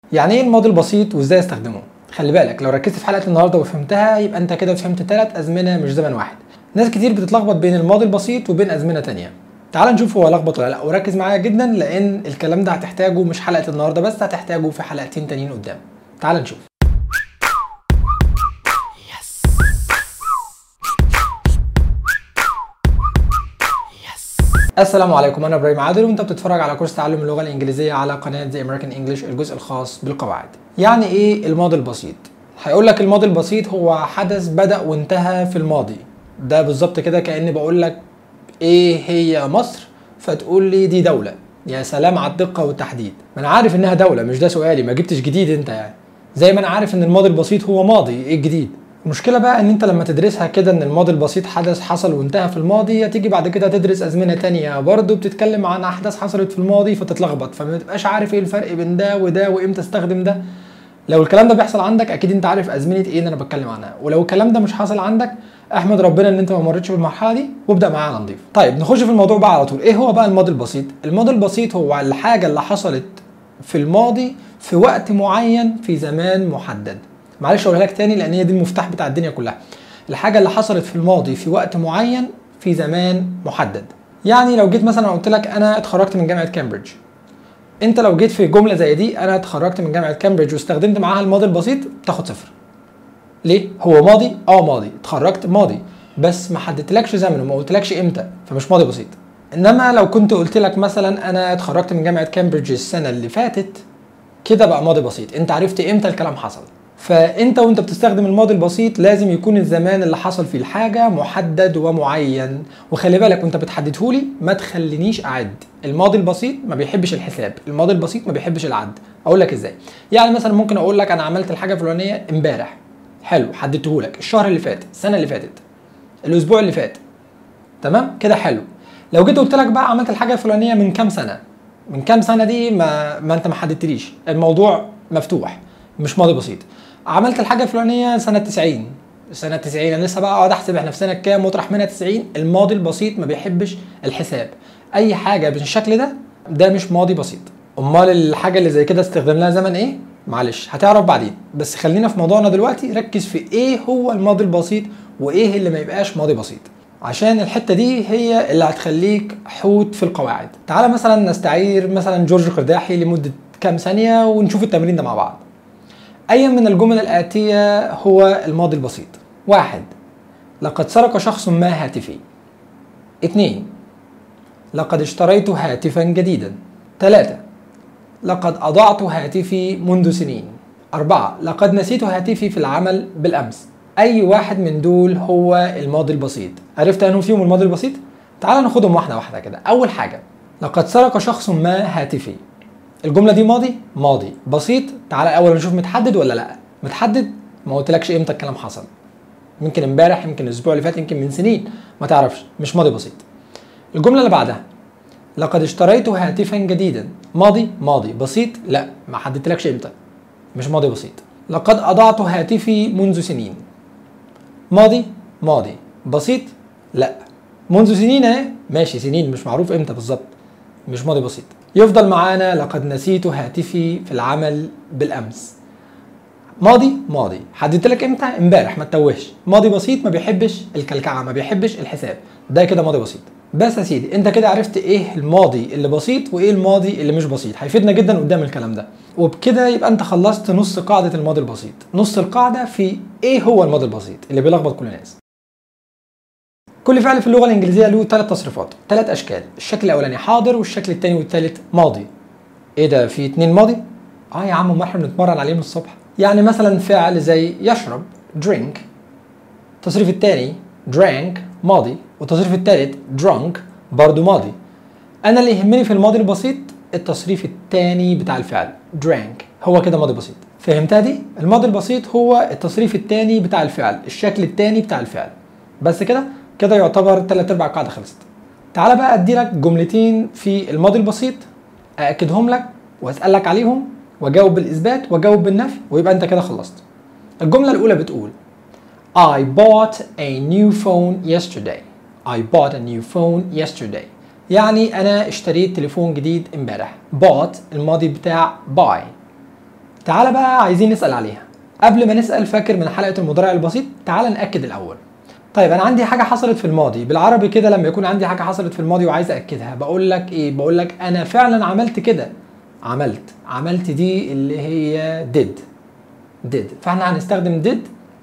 يعني ايه الماضي البسيط وازاي استخدمه خلي بالك لو ركزت في حلقه النهارده وفهمتها يبقى انت كده فهمت ثلاث ازمنه مش زمن واحد ناس كتير بتتلخبط بين الماضي البسيط وبين ازمنه تانية تعال نشوف هو لخبط ولا لا وركز معايا جدا لان الكلام ده هتحتاجه مش حلقه النهارده بس هتحتاجه في حلقتين تانيين قدام تعال نشوف السلام عليكم انا ابراهيم عادل وانت بتتفرج على كورس تعلم اللغه الانجليزيه على قناه زي امريكان انجلش الجزء الخاص بالقواعد يعني ايه الماضي البسيط هيقول لك الماضي البسيط هو حدث بدا وانتهى في الماضي ده بالظبط كده كاني بقول لك ايه هي مصر فتقول لي دي دوله يا سلام على الدقه والتحديد ما انا عارف انها دوله مش ده سؤالي ما جبتش جديد انت يعني زي ما انا عارف ان الماضي البسيط هو ماضي ايه الجديد المشكله بقى ان انت لما تدرسها كده ان الماضي البسيط حدث حصل وانتهى في الماضي هتيجي بعد كده تدرس ازمنه تانية برضه بتتكلم عن احداث حصلت في الماضي فتتلخبط فما تبقاش عارف ايه الفرق بين ده وده وامتى استخدم ده لو الكلام ده بيحصل عندك اكيد انت عارف ازمنه ايه اللي انا بتكلم عنها ولو الكلام ده مش حاصل عندك احمد ربنا ان انت ما مرتش بالمرحله دي وابدا معايا على نضيف طيب نخش في الموضوع بقى على طول ايه هو بقى الماضي البسيط الماضي البسيط هو الحاجه اللي حصلت في الماضي في وقت معين في زمان محدد معلش اقولها لك تاني لان هي دي المفتاح بتاع الدنيا كلها الحاجه اللي حصلت في الماضي في وقت معين في زمان محدد يعني لو جيت مثلا قلت لك انا اتخرجت من جامعه كامبريدج انت لو جيت في جمله زي دي انا اتخرجت من جامعه كامبريدج واستخدمت معاها الماضي البسيط تاخد صفر ليه هو ماضي اه ماضي اتخرجت ماضي بس ما حددتلكش زمن وما قلتلكش امتى فمش ماضي بسيط انما لو كنت قلت لك مثلا انا اتخرجت من جامعه كامبريدج السنه اللي فاتت كده بقى ماضي بسيط انت عرفت امتى الكلام حصل فانت وانت بتستخدم الماضي البسيط لازم يكون الزمان اللي حصل فيه الحاجه محدد ومعين وخلي بالك وانت بتحدده لي ما تخلينيش اعد الماضي البسيط ما بيحبش الحساب الماضي البسيط ما بيحبش العد اقول لك ازاي يعني مثلا ممكن اقول لك انا عملت الحاجه الفلانيه امبارح حلو حددته لك الشهر اللي فات السنه اللي فاتت الاسبوع اللي فات تمام كده حلو لو جيت قلت لك بقى عملت الحاجه الفلانيه من كام سنه من كام سنه دي ما, ما انت ما حددتليش الموضوع مفتوح مش ماضي بسيط عملت الحاجه الفلانيه سنه 90 سنه 90 انا لسه بقى اقعد احسب احنا في سنه كام واطرح منها 90 الماضي البسيط ما بيحبش الحساب اي حاجه بالشكل ده ده مش ماضي بسيط امال الحاجه اللي زي كده استخدم لها زمن ايه معلش هتعرف بعدين بس خلينا في موضوعنا دلوقتي ركز في ايه هو الماضي البسيط وايه اللي ما يبقاش ماضي بسيط عشان الحته دي هي اللي هتخليك حوت في القواعد تعالى مثلا نستعير مثلا جورج قرداحي لمده كام ثانيه ونشوف التمرين ده مع بعض أي من الجمل الآتية هو الماضي البسيط واحد لقد سرق شخص ما هاتفي اثنين لقد اشتريت هاتفا جديدا ثلاثة لقد أضعت هاتفي منذ سنين أربعة لقد نسيت هاتفي في العمل بالأمس أي واحد من دول هو الماضي البسيط عرفت أنه فيهم الماضي البسيط؟ تعال ناخدهم واحدة واحدة كده أول حاجة لقد سرق شخص ما هاتفي الجمله دي ماضي ماضي بسيط تعالى الاول نشوف متحدد ولا لا متحدد ما قلتلكش امتى الكلام حصل يمكن امبارح يمكن الاسبوع اللي فات يمكن من سنين ما تعرفش مش ماضي بسيط الجمله اللي بعدها لقد اشتريت هاتفا جديدا ماضي ماضي بسيط لا ما حددتلكش امتى مش ماضي بسيط لقد اضعت هاتفي منذ سنين ماضي ماضي بسيط لا منذ سنين اهي ماشي سنين مش معروف امتى بالظبط مش ماضي بسيط يفضل معانا لقد نسيت هاتفي في العمل بالامس ماضي ماضي حددت لك امتى امبارح ما تتوهش ماضي بسيط ما بيحبش الكلكعه ما بيحبش الحساب ده كده ماضي بسيط بس يا سيدي انت كده عرفت ايه الماضي اللي بسيط وايه الماضي اللي مش بسيط هيفيدنا جدا قدام الكلام ده وبكده يبقى انت خلصت نص قاعده الماضي البسيط نص القاعده في ايه هو الماضي البسيط اللي بيلخبط كل الناس كل فعل في اللغه الانجليزيه له ثلاث تصريفات ثلاث اشكال الشكل الاولاني حاضر والشكل الثاني والثالث ماضي ايه ده في اتنين ماضي اه يا عم ما احنا بنتمرن عليه من الصبح يعني مثلا فعل زي يشرب drink التصريف الثاني drank ماضي والتصريف الثالث drunk برضو ماضي انا اللي يهمني في الماضي البسيط التصريف الثاني بتاع الفعل drank هو كده ماضي بسيط فهمتها دي الماضي البسيط هو التصريف الثاني بتاع الفعل الشكل الثاني بتاع الفعل بس كده كده يعتبر تلات ارباع القاعده خلصت تعالى بقى ادي لك جملتين في الماضي البسيط ااكدهم لك واسالك عليهم واجاوب بالاثبات واجاوب بالنفي ويبقى انت كده خلصت الجمله الاولى بتقول I bought a new phone yesterday I bought a new phone yesterday يعني انا اشتريت تليفون جديد امبارح bought الماضي بتاع buy تعالى بقى عايزين نسال عليها قبل ما نسال فاكر من حلقه المضارع البسيط تعالى ناكد الاول طيب انا عندي حاجه حصلت في الماضي بالعربي كده لما يكون عندي حاجه حصلت في الماضي وعايز اكدها بقول لك ايه بقول لك انا فعلا عملت كده عملت عملت دي اللي هي did did فاحنا هنستخدم did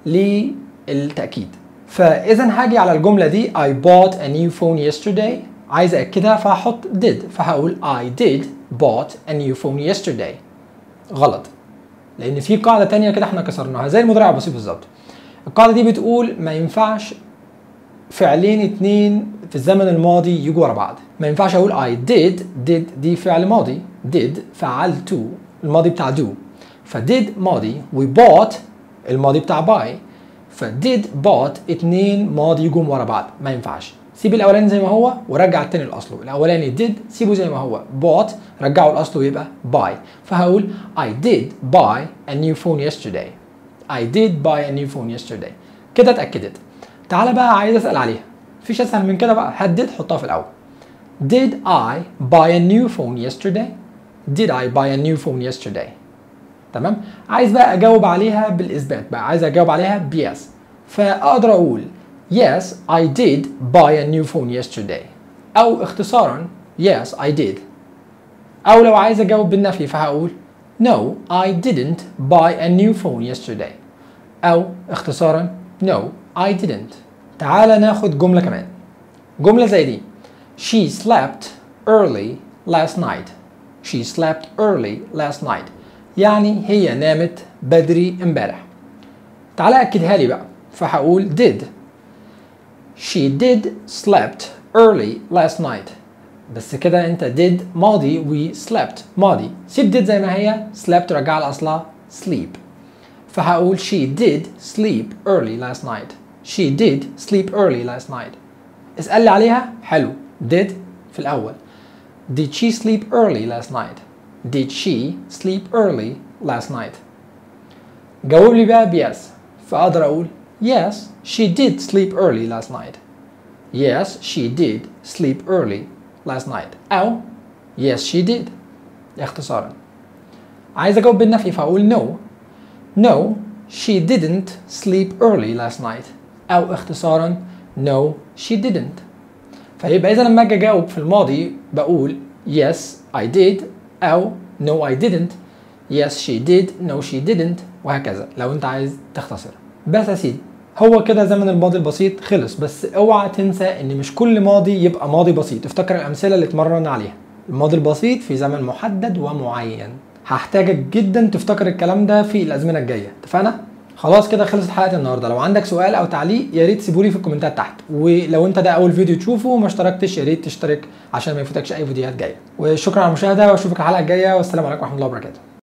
للتاكيد فاذا هاجي على الجمله دي I bought a new phone yesterday عايز اكدها فهحط did فهقول I did bought a new phone yesterday غلط لان في قاعده تانية كده احنا كسرناها زي المضارع البسيط بالظبط القاعده دي بتقول ما ينفعش فعلين اتنين في الزمن الماضي يجوا ورا بعض ما ينفعش اقول I did did دي فعل ماضي did فعلت الماضي بتاع do فdid ماضي و bought الماضي بتاع buy فdid bought اتنين ماضي يجوا ورا بعض ما ينفعش سيب الاولاني زي ما هو ورجع التاني لاصله الاولاني did سيبه زي ما هو bought رجعه لاصله يبقى buy فهقول I did buy a new phone yesterday I did buy a new phone yesterday كده اتاكدت تعالى بقى عايز اسال عليها مفيش اسهل من كده بقى هدد حطها في الاول Did I buy a new phone yesterday? Did I buy a new phone yesterday? تمام؟ عايز بقى اجاوب عليها بالاثبات بقى عايز اجاوب عليها بيس فاقدر اقول Yes, I did buy a new phone yesterday. او اختصارا Yes, I did. او لو عايز اجاوب بالنفي فهقول No, I didn't buy a new phone yesterday. او اختصارا No, I didn't. تعال ناخد جملة كمان. جملة زي دي. She slept early last night. She slept early last night. يعني هي نامت بدري امبارح. تعالى اكدها لي بقى. فهقول did. She did slept early last night. بس كده انت did ماضي و slept ماضي. سيب did زي ما هي slept رجع لاصلها sleep. فهقول she did sleep early last night. She did sleep early last night. اسأل لي عليها حلو did في الأول. Did she sleep early last night? Did she sleep early last night? جاوب لي بقى بيس فأقدر أقول Yes, she did sleep early last night. Yes, she did sleep early last night. أو Yes, she did. اختصارا. عايز أجاوب بالنفي فأقول No. No, she didn't sleep early last night. أو اختصارا No, she didn't. فيبقى إذا لما أجي أجاوب في الماضي بقول Yes, I did أو No, I didn't. Yes, she did. No, she didn't. وهكذا لو أنت عايز تختصر. بس يا سيدي هو كده زمن الماضي البسيط خلص بس اوعى تنسى ان مش كل ماضي يبقى ماضي بسيط افتكر الامثله اللي اتمرنا عليها الماضي البسيط في زمن محدد ومعين هحتاجك جدا تفتكر الكلام ده في الازمنه الجايه اتفقنا خلاص كده خلصت حلقه النهارده لو عندك سؤال او تعليق يا ريت سيبولي في الكومنتات تحت ولو انت ده اول فيديو تشوفه وما اشتركتش يا ريت تشترك عشان ما يفوتكش اي فيديوهات جايه وشكرا على المشاهده واشوفك الحلقه الجايه والسلام عليكم ورحمه الله وبركاته